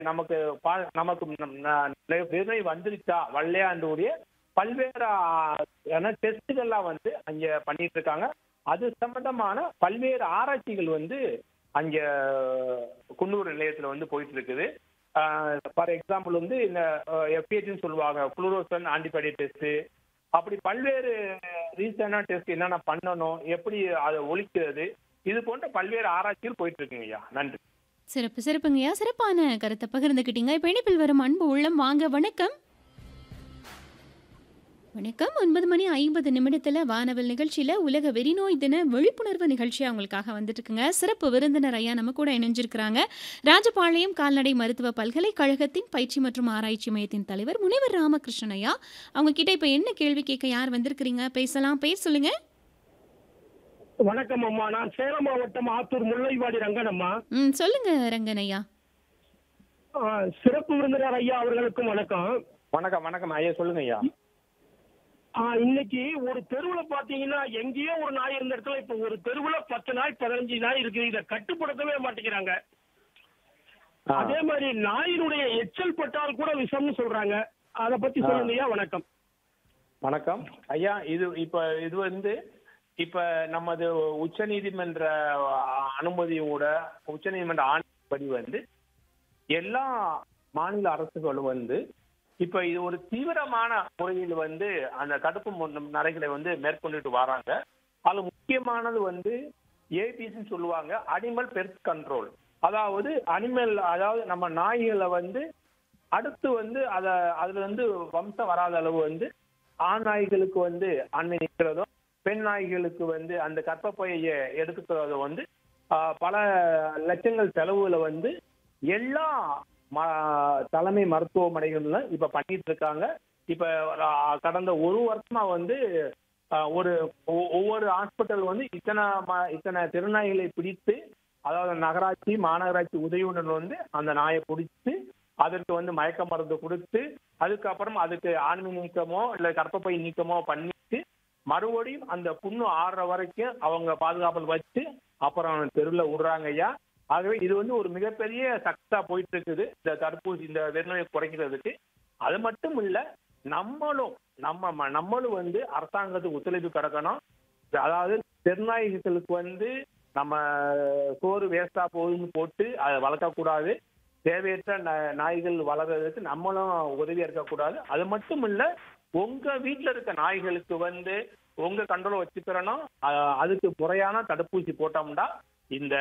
நமக்கு பா- நமக்கு நம்- ந- விதை வந்துருச்சா வரலையாண்டுடைய பல்வேறு டெஸ்ட்டுகள்லாம் வந்து அங்க பண்ணிட்டு இருக்காங்க அது சம்பந்தமான பல்வேறு ஆராய்ச்சிகள் வந்து அங்க குன்னூர் நிலையத்துல வந்து போயிட்டு இருக்குது ஃபார் எக்ஸாம்பிள் வந்து இந்த எஃபிஹெச்னு சொல்லுவாங்க குளோரோசன் ஆன்டிபாடி டெஸ்ட் அப்படி பல்வேறு ரீசனான டெஸ்ட் என்னென்ன பண்ணணும் எப்படி அதை ஒழிக்கிறது இது போன்ற பல்வேறு ஆராய்ச்சிகள் போயிட்டு இருக்குங்க ஐயா நன்றி சிறப்பு சிறப்புங்கய்யா சிறப்பான கருத்தை பகிர்ந்துக்கிட்டீங்க இப்போ இணைப்பில் வரும் அன்பு உள்ளம் வாங்க வணக்கம் வணக்கம் ஒன்பது மணி ஐம்பது நிமிடத்தில் வானவில் நிகழ்ச்சியில் உலக வெறிநோய் தின விழிப்புணர்வு நிகழ்ச்சி அவங்களுக்காக வந்துட்டு இருக்குங்க சிறப்பு விருந்தினர் ஐயா நம்ம கூட இணைஞ்சிருக்கிறாங்க ராஜபாளையம் கால்நடை மருத்துவ பல்கலைக்கழகத்தின் பயிற்சி மற்றும் ஆராய்ச்சி மையத்தின் தலைவர் முனைவர் ராமகிருஷ்ணன் ஐயா அவங்க கிட்ட இப்போ என்ன கேள்வி கேட்க யார் வந்திருக்கிறீங்க பேசலாம் பேர் சொல்லுங்க வணக்கம் அம்மா நான் சேலம் மாவட்டம் ஆத்தூர் முல்லைவாடி ரங்கனம்மா ம் சொல்லுங்க ரங்கன் ஐயா ஆ, சிறப்பு விருந்தினர் ஐயா அவர்களுக்கும் வணக்கம் வணக்கம் வணக்கம் ஐயா சொல்லுங்க ஐயா ஆ, இன்னைக்கு ஒரு தெருவுல பாத்தீங்கன்னா எங்கேயோ ஒரு நாய் இருந்த இடத்துல இப்ப ஒரு தெருவுல பத்து நாய் பதினஞ்சு நாய் இருக்கு இதை கட்டுப்படுத்தவே மாட்டேங்கிறாங்க ஆ. அதே மாதிரி நாயினுடைய எச்சல் பட்டால் கூட விஷம்னு சொல்றாங்க அத பத்தி ஆ. சொல்லுங்க ஐயா வணக்கம் வணக்கம் ஐயா இது இப்ப இது வந்து இப்ப நமது உச்ச நீதிமன்ற அனுமதியோட உச்ச நீதிமன்ற ஆணைப்படி வந்து எல்லா மாநில அரசுகளும் வந்து இப்ப இது ஒரு தீவிரமான முறையில் வந்து அந்த தடுப்பு மு- நடைகளை வந்து மேற்கொண்டுட்டு வராங்க அதுல முக்கியமானது வந்து ஏபிசி சொல்லுவாங்க அனிமல் பெர்த் கண்ட்ரோல் அதாவது அனிமல் அதாவது நம்ம நாய்களை வந்து அடுத்து வந்து அத அதுல வந்து வம்சம் வராத அளவு வந்து ஆண் நாய்களுக்கு வந்து அன்னை நிற்கிறதும் பெண் நாய்களுக்கு வந்து அந்த கற்பப்பையை எடுத்துக்கிறதோ வந்து ஆஹ், பல லட்சங்கள் செலவுல வந்து எல்லா ம- தலைமை மருத்துவமனைகள்ல இப்ப பண்ணிட்டு இருக்காங்க இப்ப ஆஹ், கடந்த ஒரு வருஷமா வந்து ஆஹ், ஒரு ஒ- ஒவ்வொரு ஹாஸ்பிட்டல் வந்து இத்தனை ம- இத்தனை திருநாய்களை பிடித்து அதாவது நகராட்சி மாநகராட்சி உதவியுடன் வந்து அந்த நாயை பிடிச்சு அதற்கு வந்து மயக்க மருந்து கொடுத்து அதுக்கப்புறம் அதுக்கு ஆண்மை நீக்கமோ இல்ல கர்ப்பப்பை நீக்கமோ பண்ணிட்டு மறுபடியும் அந்த புண்ணு ஆறுற வரைக்கும் அவங்க பாதுகாப்பில் வச்சு அப்புறம் தெருவில் விடுறாங்க ஐயா ஆகவே இது வந்து ஒரு மிகப்பெரிய சக்தா போயிட்டு இருக்குது இந்த தடுப்பூசி இந்த வெறுநோயை குறைக்கிறதுக்கு அது மட்டும் இல்ல நம்மளும் நம்ம ம- நம்மளும் வந்து அரசாங்கத்துக்கு ஒத்துழைப்பு கிடக்கணும் அதாவது தெருநாய்களுக்கு வந்து நம்ம சோறு வேஸ்டா போகுதுன்னு போட்டு அதை வளர்க்கக்கூடாது தேவையற்ற ந- நாய்கள் வளர்றதுக்கு நம்மளும் உதவியா இருக்கக்கூடாது அது மட்டும் இல்ல உங்க வீட்ல இருக்க நாய்களுக்கு வந்து உங்க கண்ட்ரோல் வச்சுக்கிறணும் அஹ் அதுக்கு முறையான தடுப்பூசி போட்டோம்னா இந்த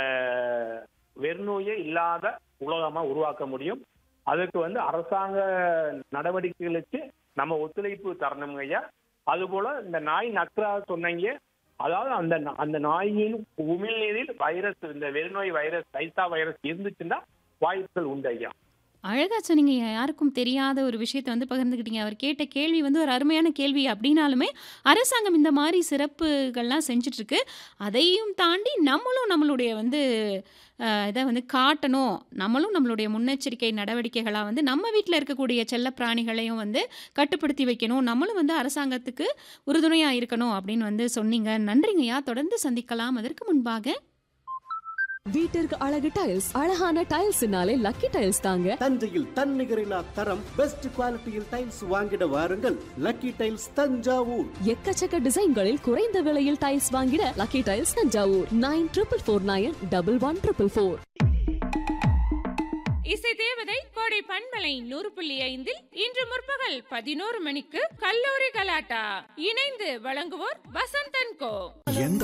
வெறுநோயே இல்லாத உலகமா உருவாக்க முடியும் அதுக்கு வந்து அரசாங்க நடவடிக்கைகளுக்கு நம்ம ஒத்துழைப்பு தரணுங்க ஐயா அதுபோல இந்த நாய் நக்ரா சொன்னீங்க அதாவது அந்த ந- அந்த நாயின் உமிழ்நீரில் வைரஸ் இந்த வெறுநோய் வைரஸ் லைசா வைரஸ் இருந்துச்சுன்னா வாய்ப்புகள் உண்டு ஐயா அழகா சொன்னீங்க யாருக்கும் தெரியாத ஒரு விஷயத்தை வந்து பகிர்ந்துக்கிட்டீங்க அவர் கேட்ட கேள்வி வந்து ஒரு அருமையான கேள்வி அப்படின்னாலுமே அரசாங்கம் இந்த மாதிரி சிறப்புகள்லாம் செஞ்சுட்டு இருக்கு அதையும் தாண்டி நம்மளும் நம்மளுடைய வந்து அஹ், இதை வந்து காட்டணும் நம்மளும் நம்மளுடைய முன்னெச்சரிக்கை நடவடிக்கைகளாக வந்து நம்ம வீட்டில் இருக்கக்கூடிய செல்ல பிராணிகளையும் வந்து கட்டுப்படுத்தி வைக்கணும் நம்மளும் வந்து அரசாங்கத்துக்கு உறுதுணையாக இருக்கணும் அப்படின்னு வந்து சொன்னீங்க நன்றிங்கய்யா தொடர்ந்து சந்திக்கலாம் அதற்கு முன்பாக வீட்டிற்கு அழகு டைல்ஸ் அழகான டைல்ஸ்னாலே லக்கி டைல்ஸ் தாங்க தஞ்சையில் தன்னிகரில்லா தரம் பெஸ்ட் குவாலிட்டியில் டைல்ஸ் வாங்கிட வாருங்கள் லக்கி டைல்ஸ் தஞ்சாவூர் எக்கச்சக்க டிசைன்களில் குறைந்த விலையில் டைல்ஸ் வாங்கிட lucky tiles Thanjavur nine triple four nine double one triple four இசை தேவதை கோடை பண்பலை நூறு புள்ளி ஐந்தில் இன்று முற்பகல் பதினோரு மணிக்கு கல்லூரி கலாட்டா இணைந்து வழங்குவோர் வசந்தன் கோ